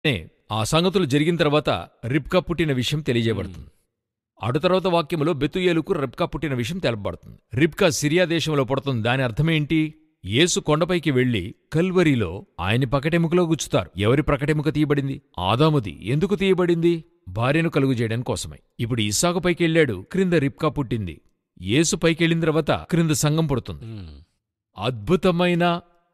నే, ఆ సంగతులు జరిగిన తర్వాత రిబ్కా పుట్టిన విషయం తెలియజేయబడుతుంది అటు తర్వాత వాక్యములో బెతుయేలుకు రిబ్కా పుట్టిన విషయం తెలపబడుతుంది రిబ్కా సిరియా దేశంలో పుడుతుంది దాని అర్థమేంటి యేసు కొండపైకి వెళ్లి కల్వరిలో ఆయన్ని పకటెముకలో గుచ్చుతారు ఎవరి ప్రకటెముక తీయబడింది ఆదాముది ఎందుకు తీయబడింది భార్యను కలుగు చేయడం కోసమై ఇప్పుడు ఇస్సాకు పైకి వెళ్ళాడు క్రింద రిబ్కా పుట్టింది యేసు పైకి వెళ్ళిన తర్వాత క్రింద సంఘం పుడుతుంది మ్మ్. అద్భుతమైన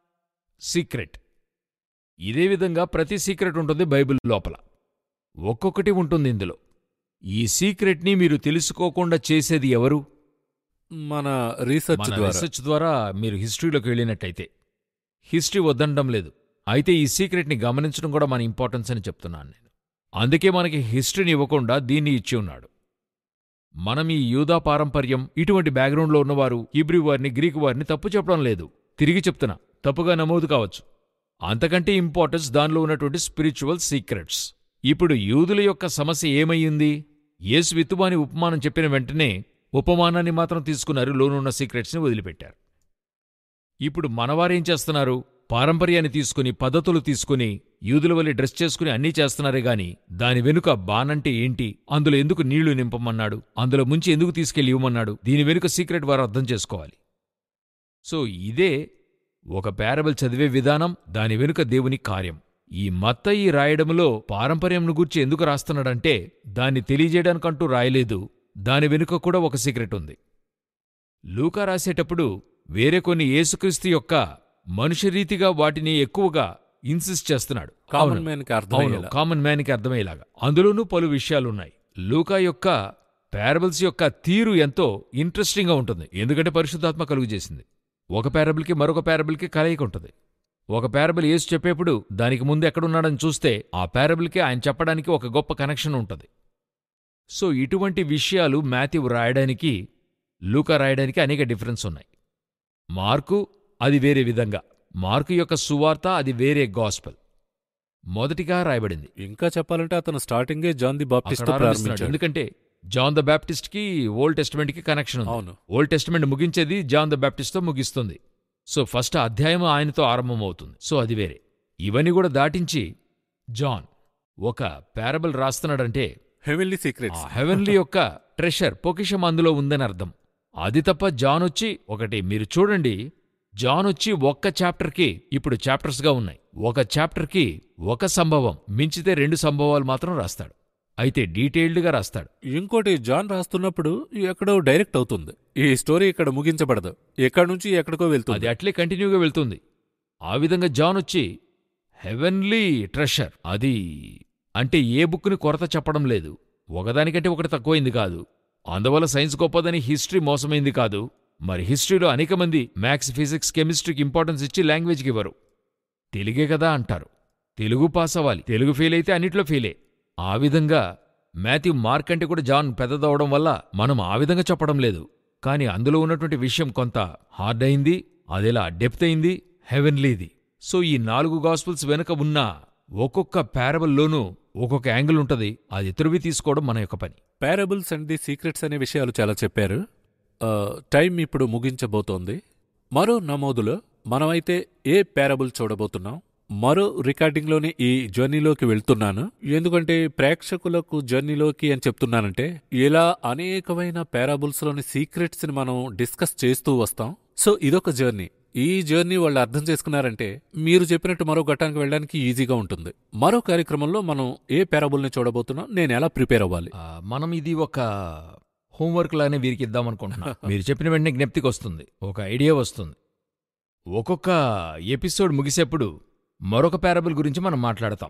సీక్రెట్ ఇదే విధంగా ప్రతి సీక్రెట్ ఉంటుంది బైబిల్ లోపల ఒక్కొక్కటి ఉంటుంది ఇందులో ఈ సీక్రెట్ని మీరు తెలుసుకోకుండా చేసేది ఎవరు మన రీసెర్చ్ మన ద్వారా రీసెర్చ్ ద్వారా మీరు హిస్టరీలోకి వెళ్ళినట్టయితే హిస్టరీ వద్దనడం లేదు అయితే ఈ సీక్రెట్ని గమనించడం కూడా మన ఇంపార్టెన్స్ అని చెప్తున్నాను నేను అందుకే మనకి హిస్టరీని ఇవ్వకుండా దీన్ని ఇచ్చి ఉన్నాడు మనం ఈ యూదా పారంపర్యం ఇటువంటి బ్యాక్గ్రౌండ్లో ఉన్నవారు హీబ్రూ వారిని గ్రీకు వారిని తప్పు చెప్పడం లేదు తిరిగి చెప్తున్నా తప్పుగా నమోదు కావచ్చు అంతకంటే ఇంపార్టెన్స్ దానిలో ఉన్నటువంటి స్పిరిచువల్ సీక్రెట్స్ ఇప్పుడు యూదుల యొక్క సమస్య ఏమయ్యింది యేసు విత్తువాని ఉపమానం చెప్పిన వెంటనే ఉపమానాన్ని మాత్రం తీసుకున్నారు లోనున్న సీక్రెట్స్ని వదిలిపెట్టారు ఇప్పుడు మనవారేం చేస్తున్నారు పారంపర్యాన్ని తీసుకుని పద్ధతులు తీసుకుని యూదుల వల్ల డ్రెస్ చేసుకుని అన్నీ చేస్తున్నారే గాని దాని వెనుక బానంటే ఏంటి అందులో ఎందుకు నీళ్లు నింపమన్నాడు అందులో ముంచి ఎందుకు తీసుకెళ్లి ఇవ్వమన్నాడు దీని వెనుక సీక్రెట్ వారు అర్థం చేసుకోవాలి సో ఇదే ఒక పారబుల్ చదివే విధానం దాని వెనుక దేవుని కార్యం ఈ మత్తయి రాయడంలో పారంపర్యంను గూర్చి ఎందుకు రాస్తున్నాడంటే దాన్ని తెలియజేయడానికంటూ రాయలేదు దాని వెనుక కూడా ఒక సీక్రెట్ ఉంది లూకా రాసేటప్పుడు వేరే కొన్ని యేసుక్రీస్తు యొక్క మనుషరీతిగా వాటిని ఎక్కువగా ఇన్సిస్ట్ చేస్తున్నాడు కామన్ అవును. మ్యాన్ కి అవును అర్థమయ్యేలా కామన్ మ్యాన్కి అర్థమయ్యేలాగా అందులోనూ పలు విషయాలున్నాయి లూకా యొక్క పారబుల్స్ యొక్క తీరు ఎంతో ఇంట్రెస్టింగ్గా ఉంటుంది ఎందుకంటే పరిశుద్ధాత్మ కలుగు చేసింది ఒక పారబుల్కి మరొక పారబుల్కి కలయిక ఉంటుంది ఒక పారబుల్ యేసు చెప్పేప్పుడు దానికి ముందు ఎక్కడున్నాడని చూస్తే ఆ పారబుల్కి ఆయన చెప్పడానికి ఒక గొప్ప కనెక్షన్ ఉంటుంది సో ఇటువంటి విషయాలు మాథ్యూ రాయడానికి లూకా రాయడానికి అనేక డిఫరెన్స్ ఉన్నాయి మార్కు అది వేరే విధంగా మార్కు యొక్క సువార్త అది వేరే గాస్పల్ మొదటిగా రాయబడింది ఇంకా చెప్పాలంటే అతను స్టార్టింగే జాన్ ది బాప్టిస్ట్ అక్కడ తో ఆరంభిస్తున్నాడు. ప్రారంభించాడు ఎందుకంటే జాన్ ద బ్యాప్టిస్ట్ కి ఓల్డ్ టెస్ట్మెంట్ కి కనెక్షన్ ఉంది అవును ఓల్డ్ టెస్ట్మెంట్ ముగించేది జాన్ ద బ్యాప్టిస్ట్ తో ముగిస్తుంది సో ఫస్ట్ అధ్యాయం ఆయనతో ఆరంభమవుతుంది సో అది వేరే ఇవన్నీ కూడా దాటించి జాన్ ఒక పారబుల్ రాస్తున్నాడంటే హెవెన్లీ ఆ సీక్రెట్స్ హెవెన్లీ యొక్క ట్రెషర్ పొకిషం అందులో ఉందని అర్థం అది తప్ప జాన్ వచ్చి ఒకటి మీరు చూడండి జాన్ వచ్చి ఒక్క చాప్టర్కి ఇప్పుడు చాప్టర్స్గా ఉన్నాయి ఒక చాప్టర్కి ఒక సంభవం మించితే రెండు సంభవాలు మాత్రం రాస్తాడు అయితే డీటెయిల్డ్గా రాస్తాడు ఇంకోటి జాన్ రాస్తున్నప్పుడు ఎక్కడో డైరెక్ట్ అవుతుంది ఈ స్టోరీ ఇక్కడ ముగించబడదు ఎక్కడి నుంచి ఎక్కడికో అది వెళ్తుంది అట్లే కంటిన్యూగా వెళ్తుంది ఆ విధంగా జాన్ వచ్చి హెవెన్లీ ట్రెషర్ అది అంటే ఏ బుక్ని కొరత చెప్పడం లేదు ఒకదానికంటే ఒకటి తక్కువైంది కాదు అందువల్ల సైన్స్ గొప్పదని హిస్టరీ మోసమైంది కాదు మరి హిస్టరీలో అనేక మంది మ్యాథ్స్ ఫిజిక్స్ కెమిస్ట్రీకి ఇంపార్టెన్స్ ఇచ్చి లాంగ్వేజ్కి ఇవ్వరు తెలుగే కదా అంటారు తెలుగు పాస్ అవ్వాలి తెలుగు ఫెయిల్ అయితే అన్నిట్లో ఫెయిలే ఆ విధంగా మాథ్యూ మార్క్ అంటే కూడా జాన్ పెద్దదవడం వల్ల మనం ఆ విధంగా చెప్పడం లేదు కానీ అందులో ఉన్నటువంటి విషయం కొంత హార్డ్ అయింది అదెలా డెప్త్ అయింది హెవెన్లీది సో ఈ నాలుగు గాస్పుల్స్ వెనుక ఉన్న ఒక్కొక్క పారబల్లోనూ ఒక్కొక్క యాంగిల్ ఉంటది అది తురివి తీసుకోవడం మన యొక్క పని పారబుల్స్ అండ్ ది సీక్రెట్స్ అనే విషయాలు చాలా చెప్పారు ఆ, టైం ఇప్పుడు ముగించబోతోంది మరో నమోదులో మనమైతే ఏ పారబుల్ చూడబోతున్నాం మరో రికార్డింగ్లోనే ఈ జర్నీలోకి వెళ్తున్నాను ఎందుకంటే ప్రేక్షకులకు జర్నీలోకి అని చెప్తున్నానంటే ఇలా అనేకమైన పారాబుల్స్లోని సీక్రెట్స్ని మనం డిస్కస్ చేస్తూ వస్తాం సో ఇదొక జర్నీ ఈ జర్నీ వాళ్ళు అర్థం చేసుకున్నారంటే మీరు చెప్పినట్టు మరో ఘట్టానికి వెళ్ళడానికి ఈజీగా ఉంటుంది మరో కార్యక్రమంలో మనం ఏ పారాబుల్ని చూడబోతున్నాం నేను ఎలా ప్రిపేర్ అవ్వాలి ఆ, మనం ఇది ఒక హోంవర్క్ లానే వీరికి ఇద్దామనుకుంటున్నా మీరు చెప్పిన వెంటనే జ్ఞప్తికి వస్తుంది ఒక ఐడియా వస్తుంది ఒక్కొక్క ఎపిసోడ్ ముగిసేప్పుడు మరొక పారబుల్ గురించి మనం మాట్లాడతాం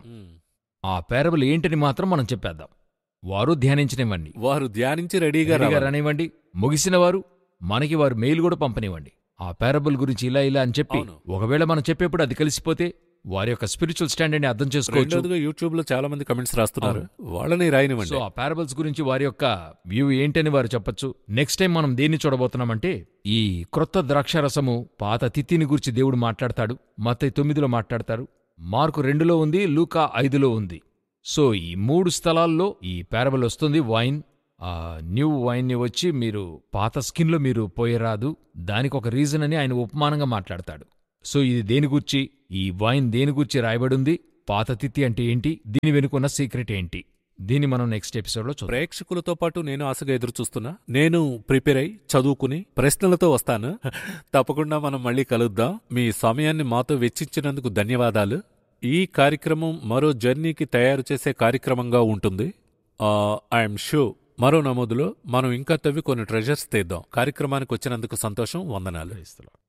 ఆ పారబుల్ ఏంటని మాత్రం మనం చెప్పేద్దాం వారు ధ్యానించనివ్వండి వారు ధ్యానించి రెడీగా రెడీగా రావాలి. రానివ్వండి ముగిసిన వారు మనకి వారు మెయిల్ కూడా పంపనివ్వండి ఆ పారబుల్ గురించి ఇలా ఇలా అని చెప్పి అవును. ఒకవేళ మనం చెప్పేప్పుడు అది కలిసిపోతే వారి యొక్క స్పిరిచువల్ స్టాండర్డ్ని అర్థం చేసుకోవచ్చు రెండోదిగా యూట్యూబ్ లో చాలా మంది కమెంట్స్ రాస్తున్నారు వాళ్ళని రాయనివ్వండి సో ఆ పారబుల్స్ గురించి వారి యొక్క వ్యూ ఏంటని వారు చెప్పొచ్చు నెక్స్ట్ టైం మనం దేన్ని చూడబోతున్నామంటే ఈ క్రొత్త ద్రాక్షారసము పాత తిత్తిని గురించి దేవుడు మాట్లాడతాడు మత్తయి తొమ్మిదిలో మాట్లాడతారు మార్కు రెండులో ఉంది లూకా ఐదులో ఉంది సో ఈ మూడు స్థలాల్లో ఈ పారబుల్ వస్తుంది వైన్ ఆ న్యూ వైన్ని వచ్చి మీరు పాత స్కిన్లో మీరు పోయరాదు దానికి ఒక రీజన్ అని ఆయన ఉపమానంగా మాట్లాడతాడు సో ఇది దేని గూర్చి ఈ వైన్ దేని గూర్చి రాయబడింది పాత తిత్తి అంటే ఏంటి దీని వెనుకున్న సీక్రెట్ ఏంటి దీన్ని మనం నెక్స్ట్ ఎపిసోడ్లో చూద్దాం ప్రేక్షకులతో పాటు నేను ఆశగా ఎదురు చూస్తున్నా నేను ప్రిపేర్ అయి చదువుకుని ప్రశ్నలతో వస్తాను తప్పకుండా మనం మళ్ళీ కలుద్దాం మీ సమయాన్ని మాతో వెచ్చించినందుకు ధన్యవాదాలు ఈ కార్యక్రమం మరో జర్నీకి తయారు చేసే కార్యక్రమంగా ఉంటుంది ఐఎమ్ షూ మరో నమోదులో మనం ఇంకా తవ్వి కొన్ని ట్రెజర్స్ తీద్దాం కార్యక్రమానికి వచ్చినందుకు సంతోషం వందనాలు క్రైస్తవులు.